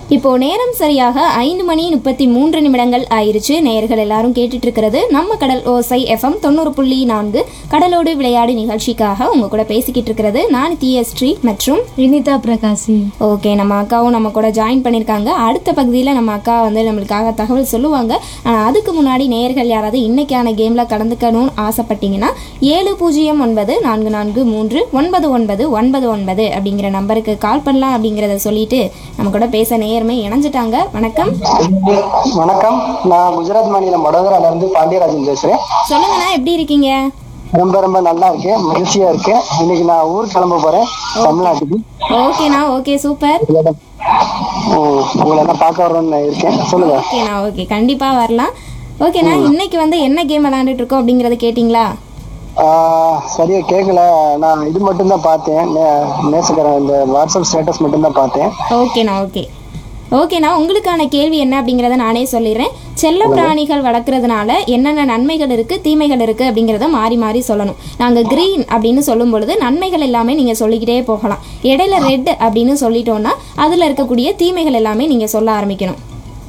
இப்போ நேரம் சரியாக ஐந்து மணி முப்பத்தி மூன்று நிமிடங்கள் ஆயிருச்சு நேயர்கள் எல்லாரும் கேட்டுட்டு இருக்கிறது நம்ம கடல் ஓசை எஃப்எம் தொண்ணூறு புள்ளி நான்கு கடலோடு விளையாடு நிகழ்ச்சிக்காக உங்க கூட பேசிக்கிட்டு இருக்கிறது நான் டிஎஸ்ட்ரி மற்றும் வினிதா பிரகாசி ஓகே நம்ம அக்காவும் நம்ம கூட ஜாயின் பண்ணியிருக்காங்க அடுத்த பகுதியில் நம்ம அக்கா வந்து நம்மளுக்காக தகவல் சொல்லுவாங்க ஆனால் அதுக்கு முன்னாடி நேயர்கள் யாராவது இன்னைக்கான கேமில் கலந்துக்கணும்னு ஆசைப்பட்டீங்கன்னா ஏழு பூஜ்ஜியம் ஒன்பது நான்கு நான்கு மூன்று ஒன்பது ஒன்பது ஒன்பது ஒன்பது அப்படிங்கிற நம்பருக்கு கால் பண்ணலாம் அப்படிங்கிறத சொல்லிட்டு நம்ம கூட பேச நேயருமே இணைஞ்சிட்டாங்க வணக்கம் வணக்கம் நான் குஜராத் மாநிலம் வடோதரால இருந்து பாண்டியராஜன் பேசுறேன் சொல்லுங்கண்ணா எப்படி இருக்கீங்க ரொம்ப ரொம்ப நல்லா இருக்கேன் மகிழ்ச்சியா இருக்கேன் இன்னைக்கு நான் ஊர் கிளம்ப போறேன் தமிழ்நாட்டுக்கு ஓகேண்ணா ஓகே சூப்பர் உம், உங்களை எல்லாம் பார்க்க வரணும்னு இருக்கேன் சொல்லுங்க ஓகேண்ணா ஓகே கண்டிப்பாக வரலாம் ஓகேண்ணா இன்னைக்கு வந்து என்ன கேம் விளாண்டுட்டு இருக்கோம் அப்படிங்கிறத கேட்டிங்களா ஆஹ், சரியா கேட்கல நான் இது மட்டும் தான் பார்த்தேன் நே- நேசக்கரன் இந்த வாட்ஸ்அப் ஸ்டேட்டஸ் மட்டும் தான் பார்த்தேன் ஓகேண்ணா ஓகே ஓகேண்ணா உங்களுக்கான கேள்வி என்ன அப்படிங்கிறத நானே சொல்லிடுறேன் செல்ல பிராணிகள் வளர்க்குறதுனால என்னென்ன நன்மைகள் இருக்குது தீமைகள் இருக்குது அப்படிங்கிறத மாறி மாறி சொல்லணும் நாங்கள் க்ரீன் அப்படின்னு சொல்லும் பொழுது நன்மைகள் எல்லாமே நீங்கள் சொல்லிக்கிட்டே போகலாம் இடையில ரெட் அப்படின்னு சொல்லிட்டோன்னா அதில் இருக்கக்கூடிய தீமைகள் எல்லாமே நீங்கள் சொல்ல ஆரம்பிக்கணும்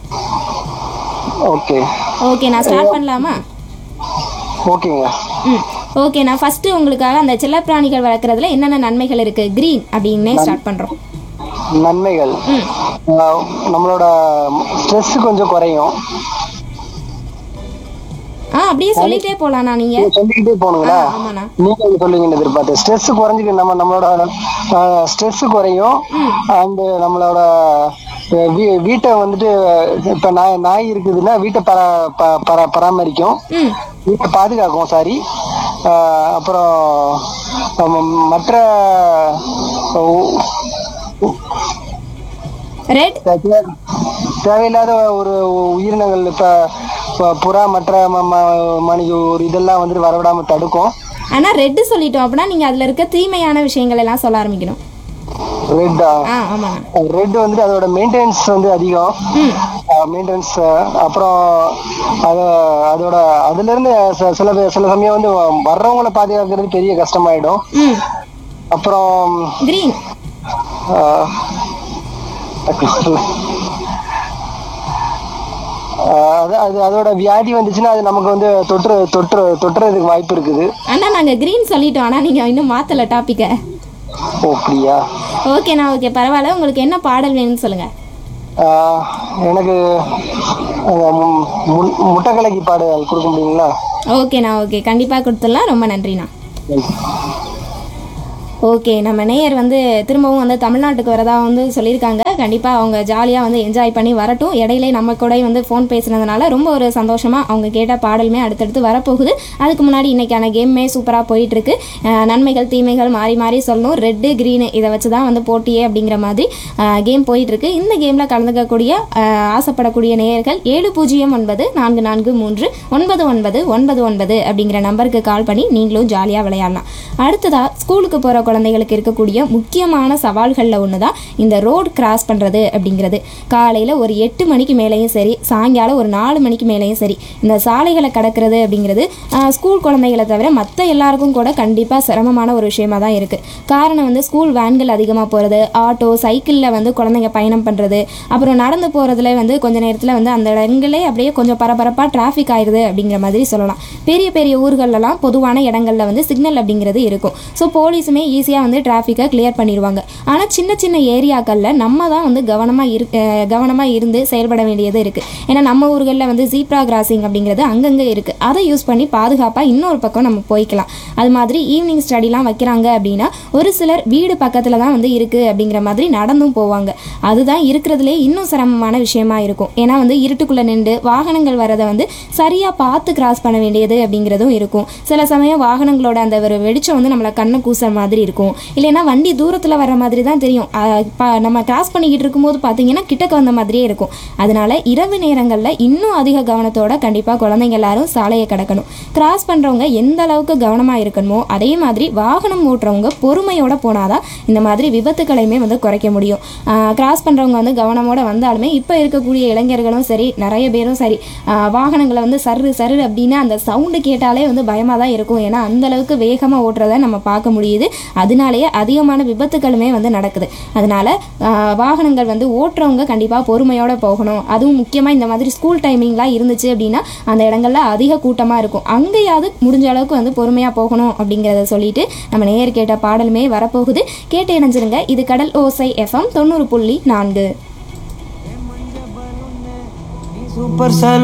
ஓகே ஓகே நான் ஸ்டார்ட் பண்ணலாமா ஓகேங்க ம் ஓகே நான் ஃபஸ்ட்டு உங்களுக்காக அந்த செல்ல பிராணிகள் வளர்க்குறதுல என்னென்ன நன்மைகள் இருக்குது க்ரீன் அப்படின்னே ஸ்டார்ட் பண்ணுறோம் நன்மைகள் ம் ஆஹ், நம்மளோட ஸ்ட்ரெஸ் கொஞ்சம் குறையும் ஆ அப்படியே சொல்லிட்டே போகலாண்ணா நீங்கள் சொல்லிக்கிட்டே போகணுங்களா ஆமாண்ணா நீங்க இது சொல்லுவீங்கன்னு எதிர்பார்த்தேன் ஸ்ட்ரெஸ் குறைஞ்சிக்கு நம்ம நம்மளோட ஸ்ட்ரெஸ் குறையும் அண்ட் நம்மளோட அஹ், வீ- வீட்டை வந்துட்டு இப்ப நாய் நாய் இருக்குதுன்னா வீட்டை பரா ப- பரா பராமரிக்கும் ம் வீட்டை பாதுகாக்கும் சாரி அப்புறம் நம்ம மற்ற உ- ரெட் தே- தேவையில்லாத ஒரு உயிரினங்கள் இப்ப இப்ப புறா மற்ற ம- ம- மனித ஒரு இதெல்லாம் வந்துட்டு வரவிடாம தடுக்கும் ஆனால் ரெட்டு சொல்லிட்டோம் அப்படின்னா நீங்கள் அதில் இருக்க தீமையான விஷயங்கள் எல்லாம் சொல்ல ஆரம்பிக்கணும் ரெட்டா ஆ ஆமாண்ணா ரெட் வந்துட்டு அதோட மெயின்டெனன்ஸ் வந்து அதிகம் ம் மெயின்டெனன்ஸ் அப்புறம் அது அதோட அதுல இருந்து ச- சில பே- சில சமயம் வந்து வர்றவங்கள பாதுகாக்கிறது பெரிய கஷ்டமாயிடும் ம் அப்புறம் க்ரீன் ஆஹ், ஆஹ், அது அது அதோட வியாதி வந்துச்சுன்னா அது நமக்கு வந்து தொற்று தொற்று தொற்றுறதுக்கு வாய்ப்பு இருக்குது அண்ணா நாங்கள் க்ரீன் சொல்லிட்டோம் ஆனால் நீங்கள் இன்னும் மாற்றலை டாப்பிக்கை ஓ அப்படியா ஓகேண்ணா ஓகே பரவாயில்ல உங்களுக்கு என்ன பாடல் வேணும்னு சொல்லுங்கள் ஆஹ், எனக்கு ஆஹ், மு- மு- முட்டைக்கலைக்கு பாடல் கொடுக்க முடியுங்களா ஓகேண்ணா ஓகே கண்டிப்பாக கொடுத்துடலாம் ரொம்ப நன்றிண்ணா ஓகே நம்ம நேயர் வந்து திரும்பவும் வந்து தமிழ்நாட்டுக்கு வரதா வந்து சொல்லியிருக்காங்க கண்டிப்பாக அவங்க ஜாலியாக வந்து என்ஜாய் பண்ணி வரட்டும் இடையிலே நம்ம கூட வந்து ஃபோன் பேசுனதுனால ரொம்ப ஒரு சந்தோஷமாக அவங்க கேட்ட பாடலுமே அடுத்தடுத்து வரப்போகுது அதுக்கு முன்னாடி இன்னைக்கான கேம்மே சூப்பராக போயிட்டுருக்கு நன்மைகள் தீமைகள் மாறி மாறி சொல்லணும் ரெட்டு க்ரீனு இதை வச்சு தான் வந்து போட்டியே அப்படிங்கிற மாதிரி கேம் போயிட்டுருக்கு இந்த கேமில் கலந்துக்கக்கூடிய அஹ், ஆசைப்படக்கூடிய நேயர்கள் ஏழு பூஜ்ஜியம் ஒன்பது நான்கு நான்கு மூன்று ஒன்பது ஒன்பது ஒன்பது ஒன்பது அப்படிங்கிற நம்பருக்கு கால் பண்ணி நீங்களும் ஜாலியாக விளையாடலாம் அடுத்ததாக ஸ்கூலுக்கு போகிற குழந்தைகளுக்கு இருக்கக்கூடிய முக்கியமான சவால்களில் ஒன்று தான் இந்த ரோடு கிராஸ் பண்ணுறது அப்படிங்கிறது காலையில் ஒரு எட்டு மணிக்கு மேலேயும் சரி சாயங்காலம் ஒரு நாலு மணிக்கு மேலேயும் சரி இந்த சாலைகளை கடக்கிறது அப்படிங்கிறது ஆஹ், ஸ்கூல் குழந்தைகளை தவிர மற்ற எல்லாருக்கும் கூட கண்டிப்பாக சிரமமான ஒரு விஷயமா தான் இருக்குது காரணம் வந்து ஸ்கூல் வேன்கள் அதிகமாக போகிறது ஆட்டோ சைக்கிளில் வந்து குழந்தைங்க பயணம் பண்ணுறது அப்புறம் நடந்து போகிறதுல வந்து கொஞ்ச நேரத்தில் வந்து அந்த இடங்களே அப்படியே கொஞ்சம் பரபரப்பாக டிராஃபிக் ஆயிடுது அப்படிங்கிற மாதிரி சொல்லலாம் பெரிய பெரிய ஊர்களெல்லாம் பொதுவான இடங்கள்ல வந்து சிக்னல் அப்படிங்கிறது இருக்கும் ஸோ போலீஸுமே ஈஸியாக வந்து டிராஃபிக்கை கிளியர் பண்ணிடுவாங்க ஆனால் சின்ன சின்ன ஏரியாக்களில் நம்ம தான் வந்து கவனமாக இரு கவனமாக இருந்து செயல்பட வேண்டியது இருக்குது ஏன்னா நம்ம ஊர்களில் வந்து ஜீப்ரா கிராசிங் அப்படிங்கிறது அங்கங்கே இருக்குது அதை யூஸ் பண்ணி பாதுகாப்பாக இன்னொரு பக்கம் நம்ம போய்க்கலாம் அது மாதிரி ஈவினிங் ஸ்டடிலாம் வைக்கிறாங்க அப்படின்னா ஒரு சிலர் வீடு பக்கத்தில் தான் வந்து இருக்குது அப்படிங்கிற மாதிரி நடந்தும் போவாங்க அதுதான் இருக்கிறதுலே இன்னும் சிரமமான விஷயமா இருக்கும் ஏன்னா வந்து இருட்டுக்குள்ளே நின்று வாகனங்கள் வரதை வந்து சரியாக பார்த்து கிராஸ் பண்ண வேண்டியது அப்படிங்கிறதும் இருக்கும் சில சமயம் வாகனங்களோட அந்த ஒரு வெளிச்சம் வந்து நம்மளை கண்ணை கூசுற மாதிரி இருக்கும் இல்லைன்னா வண்டி தூரத்தில் வர மாதிரி தான் தெரியும் ஆஹ் ப- நம்ம கிராஸ் பண்ணிக்கிட்டு இருக்கும்போது பார்த்தீங்கன்னா கிட்டக்க வந்த மாதிரியே இருக்கும் அதனால இரவு நேரங்களில் இன்னும் அதிக கவனத்தோட கண்டிப்பாக குழந்தைங்க எல்லாரும் சாலையை கடக்கணும் கிராஸ் பண்ணுறவங்க எந்த அளவுக்கு கவனமாக இருக்கணுமோ அதே மாதிரி வாகனம் ஓட்டுறவங்க பொறுமையோட போனாதான் இந்த மாதிரி விபத்துக்களையுமே வந்து குறைக்க முடியும் கிராஸ் பண்ணுறவங்க வந்து கவனமோட வந்தாலுமே இப்போ இருக்கக்கூடிய இளைஞர்களும் சரி நிறைய பேரும் சரி ஆஹ் வாகனங்களை வந்து சரு சரு அப்படின்னு அந்த சவுண்டு கேட்டாலே வந்து பயமாக தான் இருக்கும் ஏன்னா அந்த அளவுக்கு வேகமாக ஓட்டுறத நம்ம பார்க்க முடியுது அதனாலேயே அதிகமான விபத்துகளுமே வந்து நடக்குது அதனால ஆஹ் வாகனங்கள் வந்து ஓட்டுறவங்க கண்டிப்பாக பொறுமையோட போகணும் அதுவும் முக்கியமாக இந்த மாதிரி ஸ்கூல் டைமிங்லாம் இருந்துச்சு அப்படின்னா அந்த இடங்கள்ல அதிக கூட்டமாக இருக்கும் அங்கேயாவது முடிஞ்ச அளவுக்கு வந்து பொறுமையாக போகணும் அப்படிங்கிறத சொல்லிட்டு நம்ம நேயர் கேட்ட பாடலுமே வரப்போகுது கேட்டு இணைஞ்சிருங்க இது கடல் ஓசை எஃப்எம் தொண்ணூறு புள்ளி நான்கு சூப்பர்